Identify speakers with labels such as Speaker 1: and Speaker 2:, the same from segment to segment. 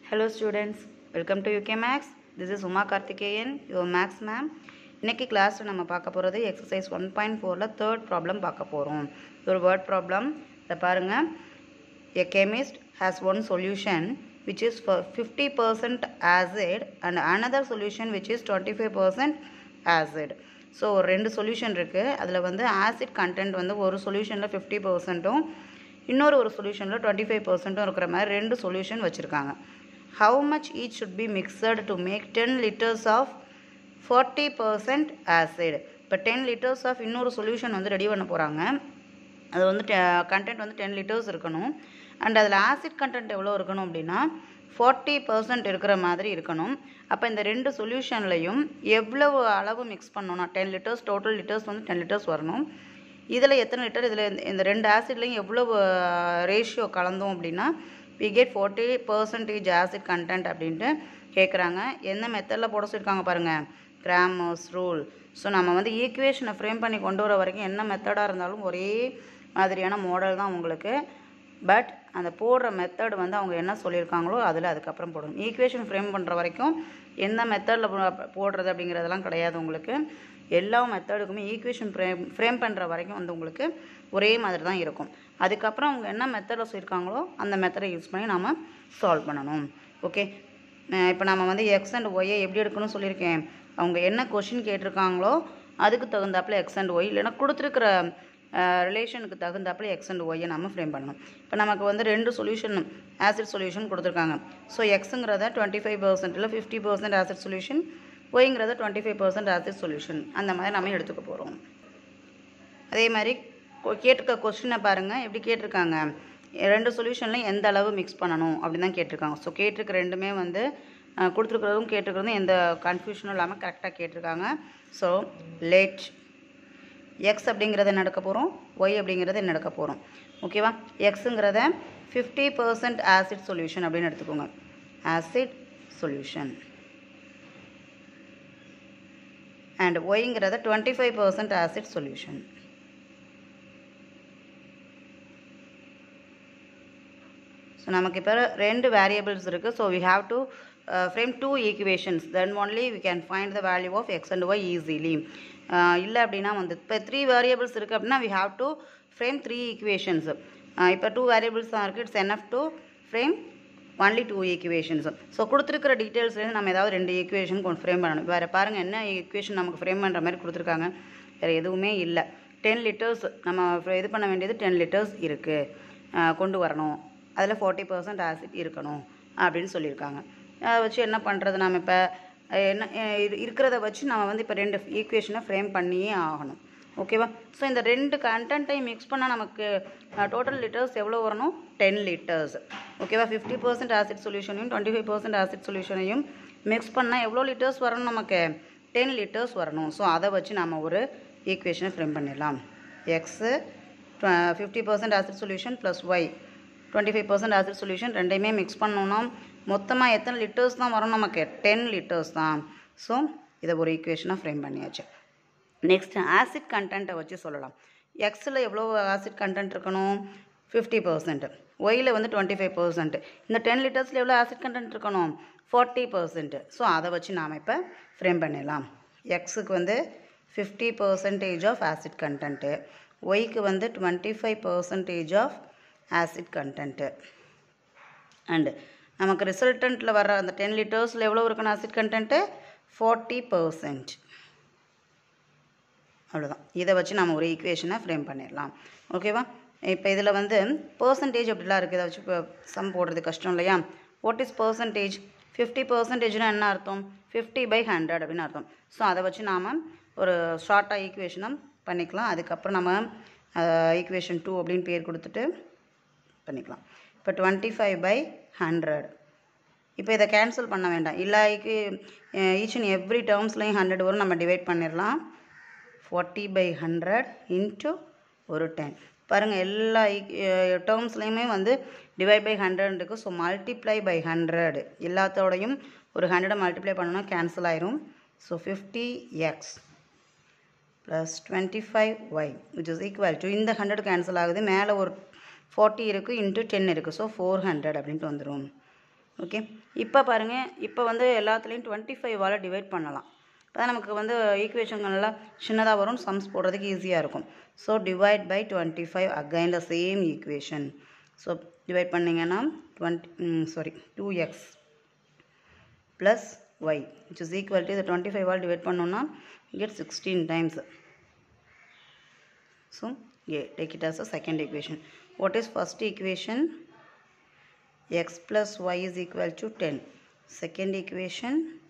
Speaker 1: Hello students, welcome to UK Max. This is Uma Karthikeyan, your Max ma'am. இன்னைக்கு கிளாஸில் நம்ம பார்க்க போகிறது எக்ஸசைஸ் ஒன் பாயிண்ட் ஃபோரில் தேர்ட் ப்ராப்ளம் பார்க்க போகிறோம் ஒரு வேர்ட் ப்ராப்ளம் இதை பாருங்கள் A chemist has one solution which is for 50% acid and another solution which is 25% acid. So ஒரு ரெண்டு சொல்யூஷன் இருக்குது அதில் வந்து ஆசிட் கண்டென்ட் வந்து ஒரு சொல்யூஷனில் ஃபிஃப்டி பர்சன்ட்டும் இன்னொரு ஒரு சொல்யூஷனில் டுவெண்ட்டி ஃபைவ் பர்சன்ட்டும் இருக்கிற மாதிரி ரெண்டு சொல்யூஷன் வச்சுருக்காங்க how much each should be mixed to make ten litres of forty percent acid இப்போ டென் லிட்டர்ஸ் ஆஃப் இன்னொரு சொல்யூஷன் வந்து ரெடி பண்ண போகிறாங்க அது வந்து கண்டென்ட் வந்து டென் லிட்டர்ஸ் இருக்கணும் அண்ட் அதில் ஆசிட் கண்டென்ட் எவ்வளோ இருக்கணும் அப்படின்னா ஃபார்ட்டி பர்சன்ட் இருக்கிற மாதிரி இருக்கணும் அப்போ இந்த ரெண்டு சொல்யூஷன்லையும் எவ்வளவு அளவு மிக்ஸ் பண்ணணும் டென் லிட்டர்ஸ் டோட்டல் லிட்டர்ஸ் வந்து டென் லிட்டர்ஸ் வரணும் இதில் எத்தனை லிட்டர் இதில் இந்த ரெண்டு ஆசிட்லையும் எவ்வளவு ரேஷியோ கலந்தோம் அப்படின்னா we get forty percentage acid content அப்படின்ட்டு கேட்குறாங்க என்ன மெத்தடில் போட சொல்லியிருக்காங்க பாருங்கள் கிராமர்ஸ் ரூல் ஸோ நம்ம வந்து ஈக்குவேஷனை ஃப்ரேம் பண்ணி கொண்டு வர வரைக்கும் என்ன மெத்தடாக இருந்தாலும் ஒரே மாதிரியான மாடல் தான் உங்களுக்கு பட் அந்த போடுற மெத்தட் வந்து அவங்க என்ன சொல்லியிருக்காங்களோ அதில் அதுக்கப்புறம் போடணும் ஈக்குவேஷன் ஃப்ரேம் பண்ணுற வரைக்கும் எந்த மெத்தடில் போடுறது அப்படிங்கிறதெல்லாம் கிடையாது உங்களுக்கு எல்லா மெத்தடுக்குமே ஈக்குவேஷன் ஃப்ரேம் ஃப்ரேம் பண்ணுற வரைக்கும் வந்து உங்களுக்கு ஒரே மாதிரி தான் இருக்கும் அதுக்கப்புறம் அவங்க என்ன மெத்தடில் சொல்லியிருக்காங்களோ அந்த மெத்தடை யூஸ் பண்ணி நாம் சால்வ் பண்ணணும் ஓகே இப்போ நம்ம வந்து எக்ஸ் அண்ட் ஒய்யை எப்படி எடுக்கணும்னு சொல்லியிருக்கேன் அவங்க என்ன கொஷின் கேட்டிருக்காங்களோ அதுக்கு தகுந்தாப்புல எக்ஸ் அண்ட் ஒய் இல்லைன்னா கொடுத்துருக்குற ரிலேஷனுக்கு தகுந்தாப்புல எக்ஸ் அண்ட் ஒய்யை நம்ம ஃப்ரேம் பண்ணணும் இப்போ நமக்கு வந்து ரெண்டு சொல்யூஷன் ஆசிட் சொல்யூஷன் கொடுத்துருக்காங்க ஸோ எக்ஸுங்கிறத டுவெண்ட்டி ஃபைவ் பர்சன்ட் இல்லை ஃபிஃப்டி பர்சன்ட் ஆசிட் சொல்யூஷன் ஒய்ங்கிறத twenty five percent acid solution அந்த மாதிரி நம்ம எடுத்துக்க போகிறோம் அதே மாதிரி கேட்டிருக்க கொஸ்டினை பாருங்கள் எப்படி கேட்டிருக்காங்க ரெண்டு சொல்யூஷன்லையும் எந்த அளவு மிக்ஸ் பண்ணணும் அப்படின்னு தான் கேட்டிருக்காங்க ஸோ கேட்டிருக்க ரெண்டுமே வந்து கொடுத்துருக்கிறதும் கேட்டிருக்கிறதும் எந்த கன்ஃபியூஷனும் இல்லாமல் கரெக்டாக கேட்டிருக்காங்க ஸோ லேட் எக்ஸ் அப்படிங்கிறத நடக்க போகிறோம் ஒய் அப்படிங்கிறத நடக்க போகிறோம் ஓகேவா எக்ஸுங்கிறத ஃபிஃப்டி பர்சன்ட் ஆசிட் சொல்யூஷன் அப்படின்னு எடுத்துக்கோங்க ஆசிட் சொல்யூஷன் அண்ட் ஒய்ங்கிறத twenty five percent acid solution so நமக்கு இப்போ ரெண்டு வேரியபிள்ஸ் இருக்குது so we have to frame two equations then only we can find the value of x and y easily இல்லை அப்படின்னா வந்து இப்போ த்ரீ வேரியபிள்ஸ் இருக்குது அப்படின்னா we have to frame three equations இப்போ டூ வேரியபிள்ஸ் தான் இருக்குது it's enough to frame only two equations so கொடுத்துருக்கிற டீட்டெயில்ஸ்லேருந்து நம்ம ஏதாவது ரெண்டு ஈக்குவேஷன் கொண்டு ஃப்ரேம் பண்ணணும் வேறு பாருங்கள் என்ன ஈக்குவேஷன் நமக்கு ஃப்ரேம் பண்ணுற மாதிரி கொடுத்துருக்காங்க வேறு எதுவுமே இல்லை டென் லிட்டர்ஸ் நம்ம இது பண்ண வேண்டியது டென் லிட்டர்ஸ் இருக்குது கொண்டு வரணும் அதில் ஃபார்ட்டி பர்சன்ட் ஆசிட் இருக்கணும் அப்படின்னு சொல்லியிருக்காங்க அதை வச்சு என்ன பண்ணுறது நம்ம இப்போ என்ன இருக்கிறத வச்சு நம்ம வந்து இப்போ ரெண்டு ஈக்குவேஷனை ஃப்ரேம் பண்ணியே ஆகணும் ஓகேவா ஸோ இந்த ரெண்டு கண்டென்ட்டையும் மிக்ஸ் பண்ணால் நமக்கு டோட்டல் லிட்டர்ஸ் எவ்வளோ வரணும் டென் லிட்டர்ஸ் ஓகேவா ஃபிஃப்டி பர்சன்ட் ஆசிட் சொல்யூஷனையும் டுவெண்ட்டி ஃபைவ் பர்சன்ட் ஆசிட் சொல்யூஷனையும் மிக்ஸ் பண்ணால் எவ்வளோ லிட்டர்ஸ் வரணும் நமக்கு டென் லிட்டர்ஸ் வரணும் ஸோ அதை வச்சு நம்ம ஒரு ஈக்குவேஷனை ஃப்ரேம் பண்ணிடலாம் x fifty percent acid solution plus y twenty five percent acid solution ரெண்டையுமே மிக்ஸ் பண்ணோம்னா மொத்தமாக எத்தனை லிட்டர்ஸ் தான் வரும் நமக்கு டென் லிட்டர்ஸ் தான் ஸோ இதை ஒரு ஈக்குவேஷனாக ஃப்ரேம் பண்ணியாச்சு நெக்ஸ்ட் ஆசிட் கண்டென்ட்டை வச்சு சொல்லலாம் எக்ஸில் எவ்வளோ ஆசிட் கண்டென்ட் இருக்கணும் ஃபிஃப்டி பர்சன்ட் ஒயில் வந்து டுவெண்ட்டி ஃபைவ் பர்சன்ட் இந்த டென் லிட்டர்ஸில் எவ்வளோ ஆசிட் கண்டென்ட் இருக்கணும் ஃபார்ட்டி பர்சன்ட் ஸோ அதை வச்சு நாம் இப்போ ஃப்ரேம் பண்ணிடலாம் எக்ஸுக்கு வந்து fifty percentage of acid content ஒய்க்கு வந்து twenty five percentage of acid content and நமக்கு ரிசல்டண்ட்டில் வர அந்த டென் லிட்டர்ஸில் எவ்வளோ இருக்கணும் ஆசிட் கண்டென்ட்டு ஃபார்ட்டி பர்சன்ட் அவ்வளோதான் இதை வச்சு நம்ம ஒரு ஈக்குவேஷனை ஃப்ரேம் பண்ணிடலாம் ஓகேவா இப்போ இதில் வந்து பர்சன்டேஜ் அப்படிலாம் இருக்குது இதை வச்சு இப்போ சம் போடுறது கஷ்டம் இல்லையா வாட் இஸ் பர்சன்டேஜ் ஃபிஃப்டி பர்சன்டேஜ்னால் என்ன அர்த்தம் ஃபிஃப்டி பை ஹண்ட்ரட் அப்படின்னு அர்த்தம் ஸோ அதை வச்சு நாம் ஒரு ஷார்ட்டாக ஈக்குவேஷனும் பண்ணிக்கலாம் அதுக்கப்புறம் நம்ம ஈக்குவேஷன் டூ அப்படின்னு பேர் கொடுத்துட்டு பண்ணிக்கலாம் இப்போ டுவெண்ட்டி ஃபைவ் பை ஹண்ட்ரட் இப்போ இதை கேன்சல் பண்ண வேண்டாம் இல்லாய்க்கு ஈச் அண்ட் எவ்ரி டேர்ம்ஸ்லையும் ஹண்ட்ரட் வரும் நம்ம டிவைட் பண்ணிடலாம் ஃபார்ட்டி பை ஹண்ட்ரட் இன்ட்டு ஒரு டென் பாருங்கள் எல்லா டேர்ம்ஸ்லையுமே வந்து டிவைட் பை ஹண்ட்ரட் இருக்குது ஸோ மல்டிப்ளை பை ஹண்ட்ரட் எல்லாத்தோடையும் ஒரு ஹண்ட்ரடை மல்டிப்ளை பண்ணோன்னா கேன்சல் ஆயிரும் so fifty x plus twenty five y which is equal to இந்த ஹண்ட்ரட் கேன்சல் ஆகுது மேலே ஒரு ஃபார்ட்டி இருக்குது இன்ட்டு டென் இருக்குது ஸோ ஃபோர் ஹண்ட்ரட் அப்படின்ட்டு வந்துடும் ஓகே இப்போ பாருங்கள் இப்போ வந்து எல்லாத்துலேயும் டுவெண்ட்டி ஃபைவால் டிவைட் பண்ணலாம் இப்போ நமக்கு வந்து ஈக்குவேஷன் நல்லா சின்னதாக வரும் சம்ஸ் போடுறதுக்கு ஈஸியாக இருக்கும் so divide by twenty five again the same equation so divide பண்ணிங்கன்னா twenty sorry two x plus y which is equal to இதை டுவெண்ட்டி ஃபைவால் டிவைட் பண்ணோன்னா get sixteen times so a take it as a second equation what is first equation x plus y is equal to 10 second equation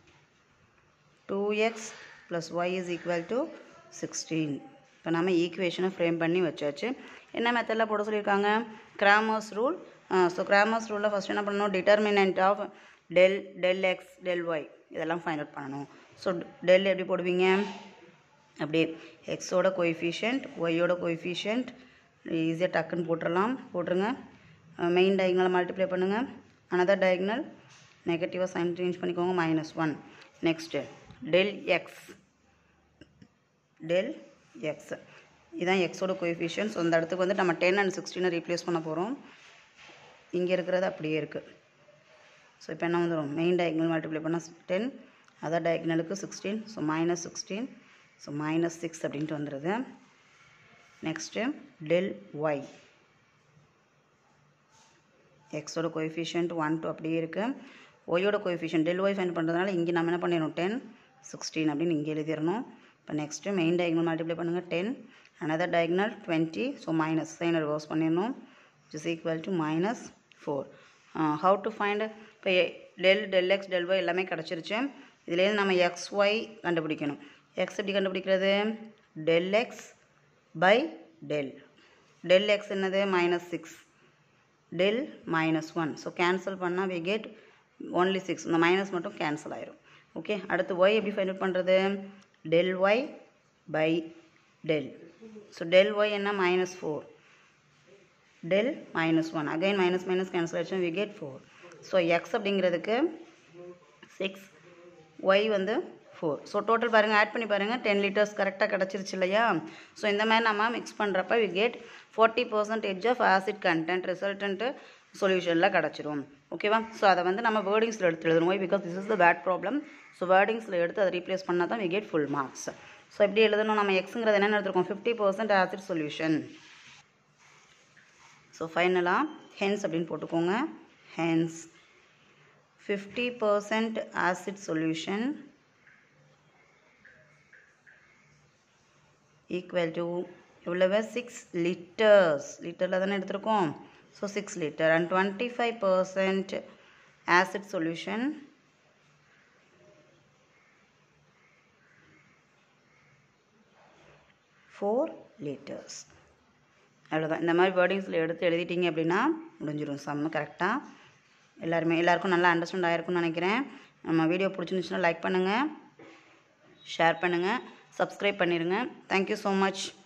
Speaker 1: 2x plus y is equal to 16 இப்போ நம்ம ஈக்குவேஷனை frame பண்ணி வச்சாச்சு என்ன மெத்தடில் போட சொல்லியிருக்காங்க கிராமர்ஸ் ரூல் ஸோ கிராமர்ஸ் ரூலில் ஃபஸ்ட் என்ன பண்ணணும் determinant of del del x del y இதெல்லாம் ஃபைண்ட் அவுட் பண்ணணும் ஸோ டெல் எப்படி போடுவீங்க அப்படியே எக்ஸோட கோஎஃபிஷியன்ட் ஒய்யோட கோஎஃபிஷியன்ட் ஈஸியாக டக்குன்னு போட்டுடலாம் போட்டுருங்க மெயின் டயக்னலை மல்டிப்ளை பண்ணுங்கள் அனதர் டயக்னல் நெகட்டிவாக சைன் சேஞ்ச் பண்ணிக்கோங்க minus one next del x del x இதுதான் எக்ஸோட கோஎஃபிஷியன்ட் ஸோ அந்த இடத்துக்கு வந்து நம்ம டென் அண்ட் சிக்ஸ்டீனை ரீப்ளேஸ் பண்ண போகிறோம் இங்கே இருக்கிறது அப்படியே இருக்குது ஸோ இப்போ என்ன வந்துடும் மெயின் டயக்னல் மல்டிப்ளை பண்ணால் டென் அதர் டயக்னலுக்கு sixteen so minus sixteen so minus six அப்படின்ட்டு வந்துடுது நெக்ஸ்ட்டு டெல் ஒய் எக்ஸோட கோஎஃபிஷியன்ட் ஒன் டூ அப்படியே இருக்குது ஒய்யோட கோஎஃபிஷியன்ட் டெல் ஒய் ஃபைன் பண்ணுறதுனால இங்கே நம்ம என்ன பண்ணிடணும் டென் சிக்ஸ்டீன் அப்படின்னு இங்கே எழுதிடணும் இப்போ நெக்ஸ்ட்டு மெயின் டயக்னல் மல்டிப்ளை பண்ணுங்கள் ten another diagonal twenty so minus sign reverse பண்ணிடணும் is equal to minus four how to find இப்போ del del x del y எல்லாமே கிடச்சிருச்சு இதுலேருந்து நம்ம எக்ஸ் ஒய் கண்டுபிடிக்கணும் எக்ஸ் எப்படி கண்டுபிடிக்கிறது del x by del del x என்னது minus six del minus one so cancel பண்ணால் வி கெட் ஒன்லி சிக்ஸ் இந்த மைனஸ் மட்டும் கேன்சல் ஆயிரும் ஓகே அடுத்து ஒய் எப்படி ஃபைண்ட் அவுட் பண்ணுறது del y by del so del y என்ன minus four del minus one again minus minus cancel ஆயிடுச்சு we get four so x அப்படிங்கிறதுக்கு six y வந்து ஃபோர் ஸோ டோட்டல் பாருங்கள் add பண்ணி பாருங்கள் டென் லிட்டர்ஸ் கரெக்டாக கிடச்சிருச்சு இல்லையா ஸோ இந்த மாதிரி நம்ம மிக்ஸ் பண்ணுறப்ப we get forty percentage of acid content resultant சொல்யூஷனில் கிடச்சிரும் ஓகேவா ஸோ அதை வந்து நம்ம வேர்டிங்ஸில் எடுத்து எழுதணும் why because this is the bad problem so வேர்டிங்ஸில் எடுத்து அதை ரீப்ளேஸ் பண்ணால் தான் we get full marks so எப்படி எழுதணும் நம்ம எக்ஸுங்கிறது என்னென்னு எடுத்துருக்கோம் fifty percent acid solution so ஃபைனலாக ஹென்ஸ் அப்படின்னு போட்டுக்கோங்க hence fifty percent acid solution equal to எவ்வளவு சிக்ஸ் லிட்டர்ஸ் லிட்டரில் தானே எடுத்திருக்கோம் so six litre and twenty five percent acid solution four litres அவ்வளோதான் இந்த மாதிரி வேர்டிங்ஸில் எடுத்து எழுதிட்டீங்க அப்படின்னா முடிஞ்சிடும் சம்மு கரெக்டாக எல்லாருமே எல்லாருக்கும் நல்லா அண்டர்ஸ்டாண்ட் ஆகிருக்கும்னு நினைக்கிறேன் நம்ம வீடியோ பிடிச்சிருந்துச்சுன்னா லைக் பண்ணுங்கள் ஷேர் பண்ணுங்கள் சப்ஸ்கிரைப் பண்ணிடுங்க தேங்க்யூ ஸோ மச்